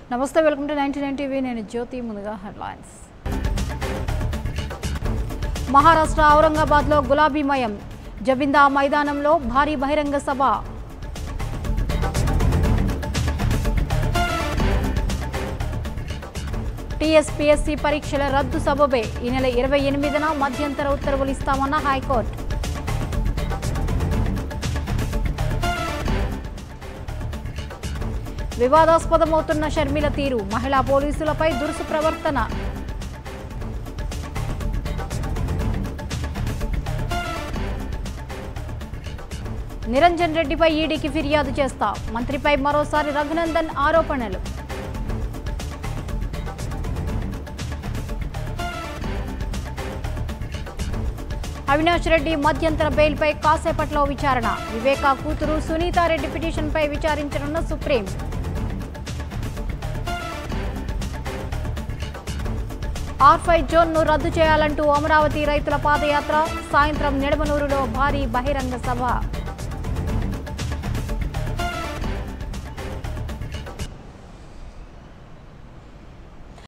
నమస్తే welcome to ninety nine TV నేను జ్యోతి ముందుగా హెడ్లైన్స్ మహారాష్ట్ర ఔరంగాబాద్లో గులాబీమయం జబిందా మైదానంలో భారీ బహిరంగ సభ టీఎస్పీఎస్సీ పరీక్షల రద్దు సబబే ఈ నెల ఇరవై ఎనిమిదిన మధ్యంతర ఉత్తర్వులు ఇస్తామన్న హైకోర్టు వివాదాస్పదమవుతున్న షర్మిల తీరు మహిళా పోలీసులపై దురుసు ప్రవర్తన నిరంజన్ రెడ్డిపై ఈడీకి ఫిర్యాదు చేస్తా మంత్రిపై మరోసారి రఘునందన్ ఆరోపణలు అవినాష్ రెడ్డి మధ్యంతర బెయిల్పై కాసేపట్లో విచారణ వివేకా కూతురు సునీతారెడ్డి పిటిషన్పై విచారించనున్న సుప్రీం ఆర్ ఫైవ్ జోన్ను రద్దు చేయాలంటూ అమరావతి రైతుల పాదయాత్ర సాయంత్రం నిడమనూరులో భారీ బహిరంగ సభ